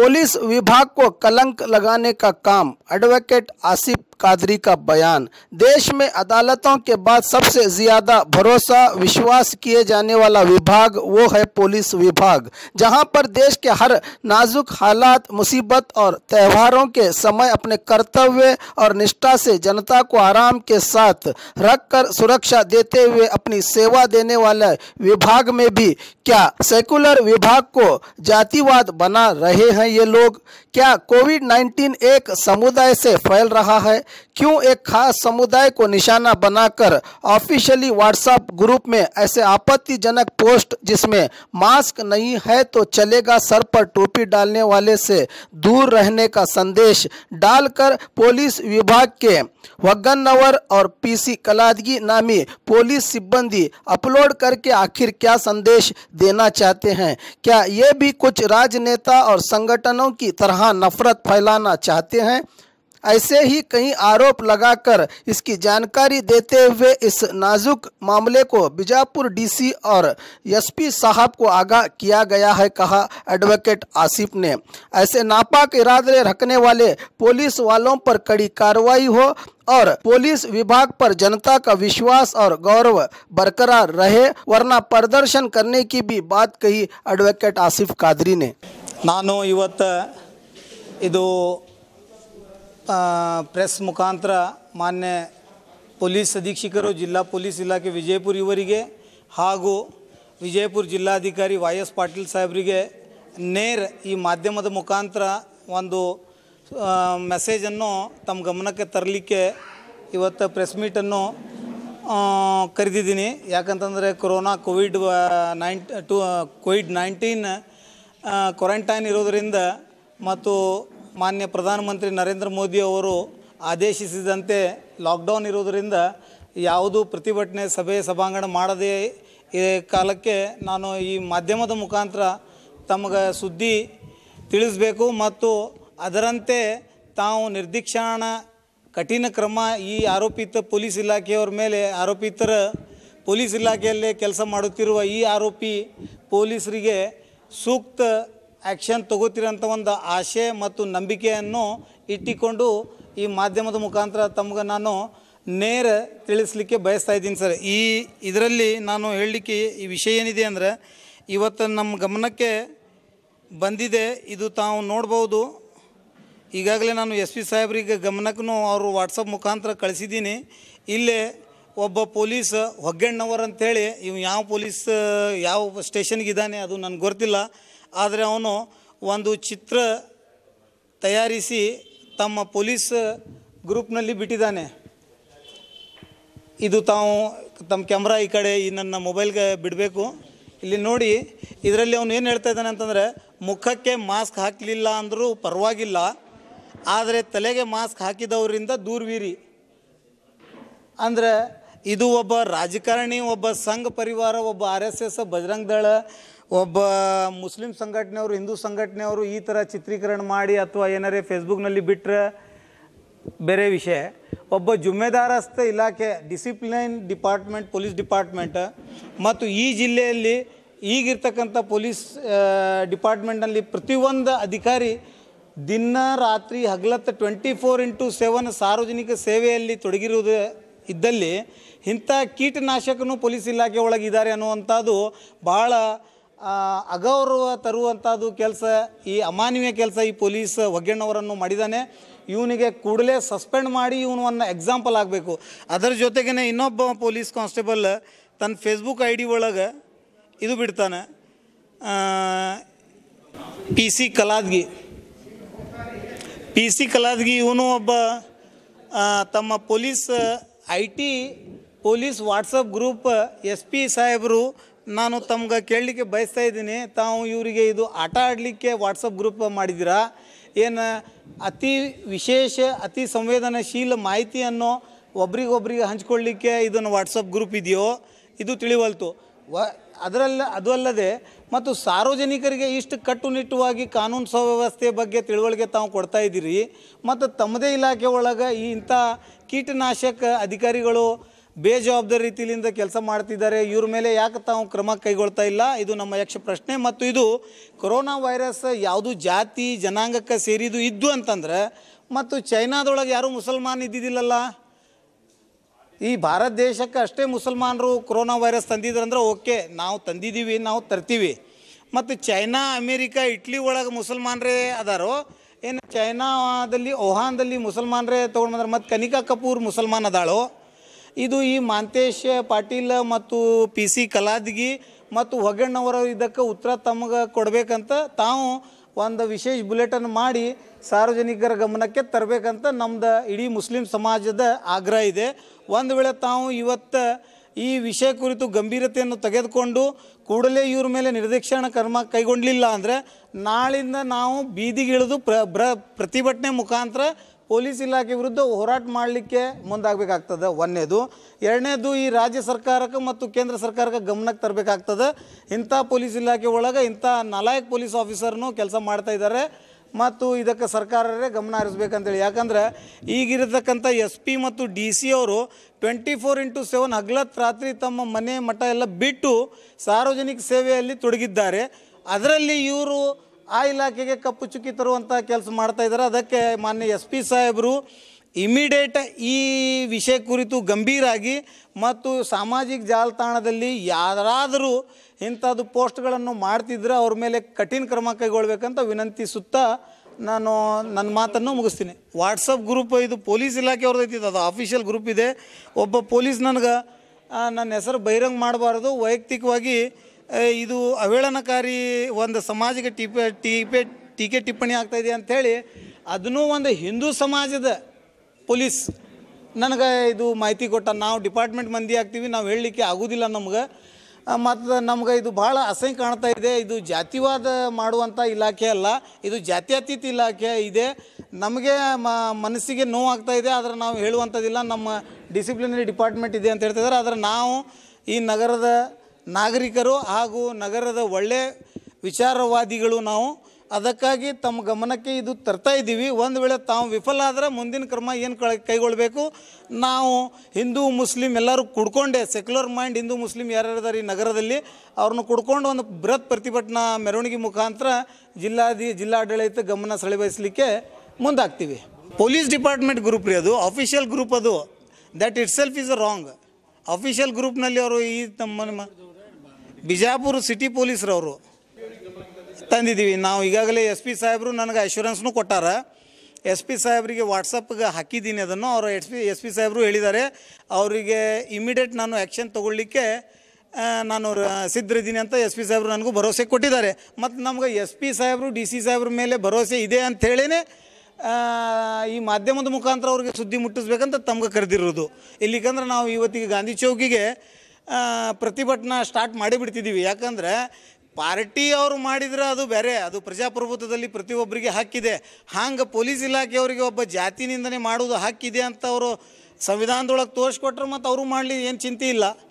police विभाग को कलंक लगाने का काम एडवोकेट आसिफ कादरी का बयान देश में अदालतों के बाद सबसे ज्यादा भरोसा विश्वास किए जाने वाला विभाग वो है पुलिस विभाग जहां पर देश के हर नाजुक हालात मुसीबत और त्योहारों के समय अपने कर्तव्य और निष्ठा से जनता को आराम के साथ रखकर सुरक्षा देते हुए अपनी सेवा देने वाले विभाग में भी क्या सेकुलर विभाग को जातिवाद बना रहे हैं ये लोग क्या कोविड 19 एक समुदाय से फैल रहा है क्यों एक खास समुदाय को निशाना बनाकर ऑफिशियली व्हाट्सएप ग्रुप में ऐसे आपत्तिजनक पोस्ट जिसमें मास्क नहीं है तो चलेगा सर पर टोपी डालने वाले से दूर रहने का संदेश डालकर पुलिस विभाग के वगन्नवर और पीसी कलादगी नामी पुलिस सिब्बंदी अपलोड करके आखिर क्या संदेश देना चाहते हैं क्या ये भी कुछ राजनेता और संगठनों की तरह नफरत फैलाना चाहते हैं ऐसे ही कई आरोप लगाकर इसकी जानकारी देते हुए इस नाजुक मामले को बीजापुर डीसी और एसपी साहब को आगाह किया गया है कहा एडवोकेट आसिफ ने ऐसे नापाक इरादे रखने वाले पुलिस वालों पर कड़ी कार्रवाई हो और पुलिस विभाग पर जनता का विश्वास और गौरव बरकरार रहे वरना प्रदर्शन करने की भी बात कही एडवोकेट आसिफ कादरी ने ನಾನು ಇವತ್ತು ಇದು ಆ, ಪ್ರೆಸ್ ಮುಖಾಂತರ ಮಾನ್ಯ ಪೊಲೀಸ್ ಅಧೀಕ್ಷಕರು ಜಿಲ್ಲಾ ಪೊಲೀಸ್ ಇಲಾಖೆ ವಿಜಯಪುರ ಇವರಿಗೆ ಹಾಗೂ ವಿಜಯಪುರ ಜಿಲ್ಲಾಧಿಕಾರಿ ವೈ ಎಸ್ ಪಾಟೀಲ್ ಸಾಹೇಬರಿಗೆ ನೇರ ಈ ಮಾಧ್ಯಮದ ಮುಖಾಂತರ ಒಂದು ಆ, ಮೆಸೇಜನ್ನು ತಮ್ಮ ಗಮನಕ್ಕೆ ತರಲಿಕ್ಕೆ ಇವತ್ತು ಪ್ರೆಸ್ ಮೀಟನ್ನು ಆ, ಕರೆದಿದ್ದೀನಿ ಯಾಕಂತಂದರೆ corona covid nineteen covid nineteen quarantine ಇರೋದರಿಂದ ಮತ್ತು ಮಾನ್ಯ ಪ್ರಧಾನಮಂತ್ರಿ ನರೇಂದ್ರ ಮೋದಿ ಅವರು ಆದೇಶಿಸಿದಂತೆ ಲಾಕ್ಡೌನ್ ಇರೋದರಿಂದ ಯಾವುದೂ ಪ್ರತಿಭಟನೆ ಸಭೆ ಸಭಾಂಗಣ ಮಾಡದೇ ಈ ಕಾಲಕ್ಕೆ ನಾನು ಈ ಮಾಧ್ಯಮದ ಮುಖಾಂತರ ತಮಗೆ ಸುದ್ದಿ ತಿಳಿಸಬೇಕು ಮತ್ತು ಅದರಂತೆ ತಾವು ನಿರ್ದಿಕ್ಷಾಣ ಕಠಿಣ ಕ್ರಮ ಈ ಆರೋಪಿತ ಪೊಲೀಸ್ ಇಲಾಖೆಯವರ ಮೇಲೆ ಆರೋಪಿತರ ಪೊಲೀಸ್ ಇಲಾಖೆಯಲ್ಲೇ ಕೆಲಸ ಮಾಡುತ್ತಿರುವ ಈ ಆರೋಪಿ ಪೊಲೀಸರಿಗೆ ಸೂಕ್ತ ಆ್ಯಕ್ಷನ್ ತಗೋತಿರೋಂಥ ಒಂದು ಆಶೆ ಮತ್ತು ನಂಬಿಕೆಯನ್ನು ಇಟ್ಟಿಕೊಂಡು ಈ ಮಾಧ್ಯಮದ ಮುಖಾಂತರ ತಮ್ಗೆ ನಾನು ನೇರ ತಿಳಿಸ್ಲಿಕ್ಕೆ ಬಯಸ್ತಾ ಇದ್ದೀನಿ ಸರ್ ಈ ಇದರಲ್ಲಿ ನಾನು ಹೇಳಲಿಕ್ಕೆ ಈ ವಿಷಯ ಏನಿದೆ ಅಂದರೆ ಇವತ್ತು ನಮ್ಮ ಗಮನಕ್ಕೆ ಬಂದಿದೆ ಇದು ತಾವು ನೋಡ್ಬೋದು ಈಗಾಗಲೇ ನಾನು ಎಸ್ ಪಿ ಸಾಹೇಬ್ರಿಗೆ ಗಮನಕ್ಕೂ ಅವರು ವಾಟ್ಸಪ್ ಮುಖಾಂತರ ಕಳಿಸಿದ್ದೀನಿ ಇಲ್ಲೇ ಒಬ್ಬ ಪೊಲೀಸ್ ಹೊಗ್ಗಣ್ಣವರ್ ಅಂಥೇಳಿ ಇವು ಯಾವ ಪೊಲೀಸ್ ಯಾವ ಸ್ಟೇಷನ್ಗೆ ಇದ್ದಾನೆ ಅದು ನನಗೆ ಗೊತ್ತಿಲ್ಲ ಆದರೆ ಅವನು ಒಂದು ಚಿತ್ರ ತಯಾರಿಸಿ ತಮ್ಮ ಪೊಲೀಸ್ ಗ್ರೂಪ್ನಲ್ಲಿ ಬಿಟ್ಟಿದ್ದಾನೆ ಇದು ತಾವು ತಮ್ಮ ಕ್ಯಾಮ್ರಾ ಈ ಕಡೆ ಈ ನನ್ನ ಮೊಬೈಲ್ಗೆ ಬಿಡಬೇಕು ಇಲ್ಲಿ ನೋಡಿ ಇದರಲ್ಲಿ ಅವನು ಏನು ಹೇಳ್ತಾ ಇದ್ದಾನೆ ಅಂತಂದರೆ ಮುಖಕ್ಕೆ ಮಾಸ್ಕ್ ಹಾಕಲಿಲ್ಲ ಅಂದರೂ ಪರವಾಗಿಲ್ಲ ಆದರೆ ತಲೆಗೆ ಮಾಸ್ಕ್ ಹಾಕಿದವರಿಂದ ದೂರ್ವೀರಿ ಅಂದರೆ ಇದು ಒಬ್ಬ ರಾಜಕಾರಣಿ ಒಬ್ಬ ಸಂಘ ಪರಿವಾರ ಒಬ್ಬ ಆರ್ ಎಸ್ ಎಸ್ ಬಜರಂಗ್ ದಳ ಒಬ್ಬ ಮುಸ್ಲಿಂ ಸಂಘಟನೆಯವರು ಹಿಂದೂ ಸಂಘಟನೆಯವರು ಈ ಥರ ಚಿತ್ರೀಕರಣ ಮಾಡಿ ಅಥವಾ ಏನಾರೇ ಫೇಸ್ಬುಕ್ನಲ್ಲಿ ಬಿಟ್ಟರೆ ಬೇರೆ ವಿಷಯ ಒಬ್ಬ ಜುಮ್ಮೆದಾರಸ್ಥ ಇಲಾಖೆ ಡಿಸಿಪ್ಲಿನ್ ಡಿಪಾರ್ಟ್ಮೆಂಟ್ ಪೊಲೀಸ್ ಡಿಪಾರ್ಟ್ಮೆಂಟ್ ಮತ್ತು ಈ ಜಿಲ್ಲೆಯಲ್ಲಿ ಈಗಿರ್ತಕ್ಕಂಥ ಪೊಲೀಸ್ ಡಿಪಾರ್ಟ್ಮೆಂಟ್ನಲ್ಲಿ ಪ್ರತಿಯೊಂದು ಅಧಿಕಾರಿ ದಿನ ರಾತ್ರಿ ಹಗಲತ್ತ ಟ್ವೆಂಟಿ ಫೋರ್ ಇಂಟು ಸೆವೆನ್ ಸಾರ್ವಜನಿಕ ಸೇವೆಯಲ್ಲಿ ತೊಡಗಿರುವುದು ಇದ್ದಲ್ಲಿ ಇಂಥ ಕೀಟನಾಶಕನೂ ಪೊಲೀಸ್ ಇಲಾಖೆ ಒಳಗಿದ್ದಾರೆ ಅನ್ನುವಂಥದ್ದು ಭಾಳ ಆ, ಅಗೌರವ ತರುವಂಥದ್ದು ಕೆಲಸ ಈ ಅಮಾನವೀಯ ಕೆಲಸ ಈ ಪೊಲೀಸ್ ಒಗ್ಗಣ್ಣವರನ್ನು ಮಾಡಿದ್ದಾನೆ ಇವನಿಗೆ ಕೂಡಲೇ ಸಸ್ಪೆಂಡ್ ಮಾಡಿ ಇವನನ್ನು ಎಕ್ಸಾಂಪಲ್ ಆಗಬೇಕು ಅದರ ಜೊತೆಗೇ ಇನ್ನೊಬ್ಬ ಪೊಲೀಸ್ ಕಾನ್ಸ್ಟೇಬಲ್ ತನ್ನ ಫೇಸ್ಬುಕ್ ಐ ಡಿ ಒಳಗೆ ಇದು ಬಿಡ್ತಾನೆ P C Kaladgi P C Kaladgi ಇವನು ಒಬ್ಬ ಆ, ತಮ್ಮ police I T police WhatsApp group S P ಸಾಹೇಬರು ನಾನು ತಮ್ಗೆ ಕೇಳಲಿಕ್ಕೆ ಬಯಸ್ತಾ ಇದ್ದೀನಿ ತಾವು ಇವರಿಗೆ ಇದು ಆಟ ಆಡಲಿಕ್ಕೆ ವಾಟ್ಸಪ್ ಗ್ರೂಪ್ ಮಾಡಿದ್ದೀರಾ ಏನು ಅತಿ ವಿಶೇಷ ಅತಿ ಸಂವೇದನಾಶೀಲ ಮಾಹಿತಿಯನ್ನು ಒಬ್ರಿಗೊಬ್ರಿಗೆ ಹಂಚ್ಕೊಳ್ಳಿಕ್ಕೆ ಇದನ್ನು ವಾಟ್ಸಪ್ ಗ್ರೂಪ್ ಇದೆಯೋ ಇದು ತಿಳಿವಲ್ತು ವ ಅದರಲ್ಲ ಅದು ಅಲ್ಲದೆ ಮತ್ತು ಸಾರ್ವಜನಿಕರಿಗೆ ಇಷ್ಟು ಕಟ್ಟುನಿಟ್ಟುವಾಗಿ ಕಾನೂನು ಸುವ್ಯವಸ್ಥೆ ಬಗ್ಗೆ ತಿಳುವಳಿಕೆ ತಾವು ಕೊಡ್ತಾ ಇದ್ದೀರಿ ಮತ್ತು ತಮ್ಮದೇ ಇಲಾಖೆ ಒಳಗೆ ಈ ಇಂಥ ಕೀಟನಾಶಕ ಅಧಿಕಾರಿಗಳು ಬೇಜವಾಬ್ದಾರಿ ರೀತಿಯಿಂದ ಕೆಲಸ ಮಾಡ್ತಿದ್ದಾರೆ ಇವ್ರ ಮೇಲೆ ಯಾಕೆ ತಾವು ಕ್ರಮ ಕೈಗೊಳ್ತಾ ಇಲ್ಲ ಇದು ನಮ್ಮ ಯಕ್ಷ ಪ್ರಶ್ನೆ ಮತ್ತು ಇದು ಕೊರೋನಾ ವೈರಸ್ ಯಾವುದು ಜಾತಿ ಜನಾಂಗಕ್ಕೆ ಸೇರಿದು ಇದ್ದು ಅಂತಂದ್ರೆ ಮತ್ತು ಚೈನಾದೊಳಗೆ ಯಾರೂ ಮುಸಲ್ಮಾನ್ ಇದ್ದಿದ್ದಿಲ್ಲಲ್ಲ ಈ ಭಾರತ ದೇಶಕ್ಕೆ ಅಷ್ಟೇ ಮುಸಲ್ಮಾನರು ಕೊರೋನಾ ವೈರಸ್ ತಂದಿದ್ರಂದ್ರೆ ಓಕೆ ನಾವು ತಂದಿದ್ದೀವಿ ನಾವು ತರ್ತೀವಿ ಮತ್ತು ಚೈನಾ ಅಮೇರಿಕಾ ಇಟ್ಲಿ ಒಳಗೆ ಮುಸಲ್ಮಾನರೇ ಅದಾರೋ ಏನು ಚೈನಾದಲ್ಲಿ ಒಹಾನ್ದಲ್ಲಿ ಮುಸಲ್ಮಾನರೇ ತೊಗೊಂಡು ಬಂದ್ರೆ ಮತ್ತು ಕನಿಕಾ ಕಪೂರ್ ಮುಸಲ್ಮಾನ್ ಅದಾಳೋ ಇದು ಈ ಮಾಂತೇಶ್ ಪಾಟೀಲ್ ಮತ್ತು ಪಿ ಸಿ ಕಲಾದಗಿ ಮತ್ತು ಹೊಗಣ್ಣವರು ಇದಕ್ಕೆ ಉತ್ತರ ತಮಗೆ ಕೊಡಬೇಕಂತ ತಾವು ಒಂದು ವಿಶೇಷ ಬುಲೆಟನ್ ಮಾಡಿ ಸಾರ್ವಜನಿಕರ ಗಮನಕ್ಕೆ ತರಬೇಕಂತ ನಮ್ದು ಇಡೀ ಮುಸ್ಲಿಂ ಸಮಾಜದ ಆಗ್ರಹ ಇದೆ ಒಂದು ವೇಳೆ ತಾವು ಇವತ್ತು ಈ ವಿಷಯ ಕುರಿತು ಗಂಭೀರತೆಯನ್ನು ತೆಗೆದುಕೊಂಡು ಕೂಡಲೇ ಇವ್ರ ಮೇಲೆ ನಿರ್ದೇಶನ ಕ್ರಮ ಕೈಗೊಂಡಲಿಲ್ಲ ಅಂದರೆ ನಾಳಿಂದ ನಾವು ಬೀದಿಗಿಳಿದು ಪ್ರ ಬ್ರ ಪ್ರತಿಭಟನೆ ಮುಖಾಂತರ ಪೊಲೀಸ್ ಇಲಾಖೆ ವಿರುದ್ಧ ಹೋರಾಟ ಮಾಡಲಿಕ್ಕೆ ಮುಂದಾಗಬೇಕಾಗ್ತದೆ ಒಂದನೇದು ಎರಡನೇದು ಈ ರಾಜ್ಯ ಸರ್ಕಾರಕ್ಕೆ ಮತ್ತು ಕೇಂದ್ರ ಸರ್ಕಾರಕ್ಕೆ ಗಮನಕ್ಕೆ ತರಬೇಕಾಗ್ತದೆ ಇಂಥ ಪೊಲೀಸ್ ಇಲಾಖೆ ಒಳಗೆ ಇಂಥ ನಾಲಾಯಕ್ ಪೊಲೀಸ್ ಆಫೀಸರ್ನು ಕೆಲಸ ಮಾಡ್ತಾ ಇದ್ದಾರೆ ಮತ್ತು ಇದಕ್ಕೆ ಸರ್ಕಾರರೇ ಗಮನ ಹರಿಸ್ಬೇಕಂತೇಳಿ ಯಾಕಂದ್ರೆ ಈಗಿರತಕ್ಕಂಥ ಎಸ್ ಪಿ ಮತ್ತು ಡಿ ಸಿ ಅವರು ಟ್ವೆಂಟಿ ಫೋರ್ ಇಂಟು ಸೆವೆನ್ ಹಗಲತ್ ರಾತ್ರಿ ತಮ್ಮ ಮನೆ ಮಠ ಎಲ್ಲ ಬಿಟ್ಟು ಸಾರ್ವಜನಿಕ ಸೇವೆಯಲ್ಲಿ ತೊಡಗಿದ್ದಾರೆ ಅದರಲ್ಲಿ ಇವರು ಆ ಇಲಾಖೆಗೆ ಕಪ್ಪು ಚುಕ್ಕಿ ತರುವಂಥ ಕೆಲಸ ಮಾಡ್ತಾ ಇದ್ದಾರೆ ಅದಕ್ಕೆ ಮಾನ್ಯ ಎಸ್ ಪಿ ಸಾಹೇಬರು ಇಮಿಡಿಯೇಟ್ ಈ ವಿಷಯ ಕುರಿತು ಗಂಭೀರಾಗಿ ಮತ್ತು ಸಾಮಾಜಿಕ ಜಾಲತಾಣದಲ್ಲಿ ಯಾರಾದರೂ ಇಂಥದ್ದು ಪೋಸ್ಟ್ಗಳನ್ನು ಮಾಡ್ತಿದ್ರೆ ಅವ್ರ ಮೇಲೆ ಕಠಿಣ ಕ್ರಮ ಕೈಗೊಳ್ಬೇಕಂತ ವಿನಂತಿಸುತ್ತಾ ನಾನು ನನ್ನ ಮಾತನ್ನು ಮುಗಿಸ್ತೀನಿ ವಾಟ್ಸಪ್ ಗ್ರೂಪ್ ಇದು ಪೊಲೀಸ್ ಇಲಾಖೆಯವ್ರದ್ದು ಐತಿ ಅದು ಆಫಿಷಿಯಲ್ ಗ್ರೂಪ್ ಇದೆ ಒಬ್ಬ ಪೊಲೀಸ್ ನನಗೆ ಆ, ನನ್ನ ಹೆಸರು ಬಹಿರಂಗ ಮಾಡಬಾರ್ದು ವೈಯಕ್ತಿಕವಾಗಿ ಆ, ಇದು ಅವೇಳನಕಾರಿ ಒಂದು ಸಮಾಜಕ್ಕೆ ಟೀಪೆ ಟೀಪೆ ಟೀಕೆ ಟಿಪ್ಪಣಿ ಆಗ್ತಾ ಇದೆ ಅಂಥೇಳಿ ಅದನ್ನೂ ಒಂದು ಹಿಂದೂ ಸಮಾಜದ ಪೊಲೀಸ್ ನನಗೆ ಇದು ಮಾಹಿತಿ ಕೊಟ್ಟ ನಾವು ಡಿಪಾರ್ಟ್ಮೆಂಟ್ ಮಂದಿ ಆಗ್ತೀವಿ ನಾವು ಹೇಳಲಿಕ್ಕೆ ಆಗೋದಿಲ್ಲ ನಮ್ಗೆ ಮತ್ತು ನಮ್ಗೆ ಇದು ಭಾಳ ಅಸಹ್ಯ ಕಾಣ್ತಾ ಇದೆ ಇದು ಜಾತಿವಾದ ಮಾಡುವಂಥ ಇಲಾಖೆ ಅಲ್ಲ ಇದು ಜಾತ್ಯತೀತ ಇಲಾಖೆ ಇದೆ ನಮಗೆ ಮ ಮನಸ್ಸಿಗೆ ನೋವಾಗ್ತಾ ಇದೆ ಆದರೆ ನಾವು ಹೇಳುವಂಥದ್ದಿಲ್ಲ ನಮ್ಮ ಡಿಸಿಪ್ಲಿನರಿ ಡಿಪಾರ್ಟ್ಮೆಂಟ್ ಇದೆ ಅಂತ ಹೇಳ್ತಿದ್ದಾರೆ ಆದರೆ ನಾವು ಈ ನಗರದ ನಾಗರಿಕರು ಹಾಗೂ ನಗರದ ಒಳ್ಳೆ ವಿಚಾರವಾದಿಗಳು ನಾವು ಅದಕ್ಕಾಗಿ ತಮ್ಮ ಗಮನಕ್ಕೆ ಇದು ತರ್ತಾ ಇದ್ದೀವಿ ಒಂದು ವೇಳೆ ತಾವು ವಿಫಲ ಆದರೆ ಮುಂದಿನ ಕ್ರಮ ಏನು ಕೈ ಕೈಗೊಳ್ಳಬೇಕು ನಾವು ಹಿಂದೂ ಮುಸ್ಲಿಂ ಎಲ್ಲರೂ ಕುಡ್ಕೊಂಡೆ ಸೆಕ್ಯುಲರ್ ಮೈಂಡ್ ಹಿಂದೂ ಮುಸ್ಲಿಂ ಯಾರ್ಯಾರಿದ್ದಾರೆ ಈ ನಗರದಲ್ಲಿ ಅವ್ರನ್ನ ಕುಡ್ಕೊಂಡು ಒಂದು ಬೃಹತ್ ಪ್ರತಿಭಟನಾ ಮೆರವಣಿಗೆ ಮುಖಾಂತರ ಜಿಲ್ಲಾಧಿ ಜಿಲ್ಲಾಡಳಿತ ಗಮನ ಸೆಳೆಬಯಸಲಿಕ್ಕೆ ಮುಂದಾಗ್ತೀವಿ ಪೊಲೀಸ್ ಡಿಪಾರ್ಟ್ಮೆಂಟ್ ಗ್ರೂಪ್ ರೀ ಅದು ಅಫಿಷಿಯಲ್ ಗ್ರೂಪ್ ಅದು that itself is a wrong official ಗ್ರೂಪ್ನಲ್ಲಿ ಅವರು ಈ ನಮ್ಮ ನಮ್ಮ ಬಿಜಾಪುರ ಸಿಟಿ ಪೊಲೀಸ್ರವರು ತಂದಿದ್ದೀವಿ ನಾವು ಈಗಾಗಲೇ ಎಸ್ ಪಿ ಸಾಹೇಬರು ನನಗೆ ಅಶ್ಯೂರೆನ್ಸ್ನು ಕೊಟ್ಟಾರ ಎಸ್ ಪಿ ಸಾಹೇಬರಿಗೆ ವಾಟ್ಸಪ್ಗೆ ಹಾಕಿದ್ದೀನಿ ಅದನ್ನು ಅವರು ಎಸ್ ಪಿ ಎಸ್ ಪಿ ಸಾಹೇಬರು ಹೇಳಿದ್ದಾರೆ ಅವರಿಗೆ ಇಮಿಡಿಯೇಟ್ ನಾನು ಆ್ಯಕ್ಷನ್ ತೊಗೊಳ್ಳಿಕ್ಕೆ ಆ, ನಾನು ರ- ಸಿದ್ಧರಿದ್ದೀನಿ ಅಂತ ಎಸ್ ಪಿ ಸಾಹೇಬರು ನನಗೂ ಭರವಸೆ ಕೊಟ್ಟಿದ್ದಾರೆ ಮತ್ತು ನಮ್ಗೆ ಎಸ್ ಪಿ ಸಾಹೇಬರು ಡಿ ಸಿ ಸಾಹೇಬ್ರ ಮೇಲೆ ಭರವಸೆ ಇದೆ ಅಂಥೇಳಿನೇ ಈ ಮಾಧ್ಯಮದ ಮುಖಾಂತರ ಅವ್ರಿಗೆ ಸುದ್ದಿ ಮುಟ್ಟಿಸ್ಬೇಕಂತ ತಮ್ಗೆ ಕರೆದಿರೋದು ಇಲ್ಲಿಕಂದ್ರೆ ನಾವು ಇವತ್ತಿಗೆ ಗಾಂಧಿ ಚೌಕಿಗೆ ಆ, ಪ್ರತಿಭಟನಾ ಸ್ಟಾರ್ಟ್ ಮಾಡಿಬಿಡ್ತಿದ್ದೀವಿ ಯಾಕಂದ್ರೆ ಪಾರ್ಟಿ ಅವರು ಮಾಡಿದ್ರೆ ಅದು ಬೇರೆ ಅದು ಪ್ರಜಾಪ್ರಭುತ್ವದಲ್ಲಿ ಪ್ರತಿಯೊಬ್ಬರಿಗೆ ಹಕ್ಕಿದೆ ಹಂಗೆ ಪೊಲೀಸ್ ಇಲಾಖೆಯವರಿಗೆ ಒಬ್ಬ ಜಾತಿ ನಿಂದನೆ ಮಾಡೋದು ಹಕ್ಕಿದೆ ಅಂತ ಅವರು ಸಂವಿಧಾನದೊಳಗೆ ತೋರಿಸ್ಕೊಟ್ರೆ ಮತ್ತು ಅವರು ಮಾಡಲಿ ಏನು ಚಿಂತೆ ಇಲ್ಲ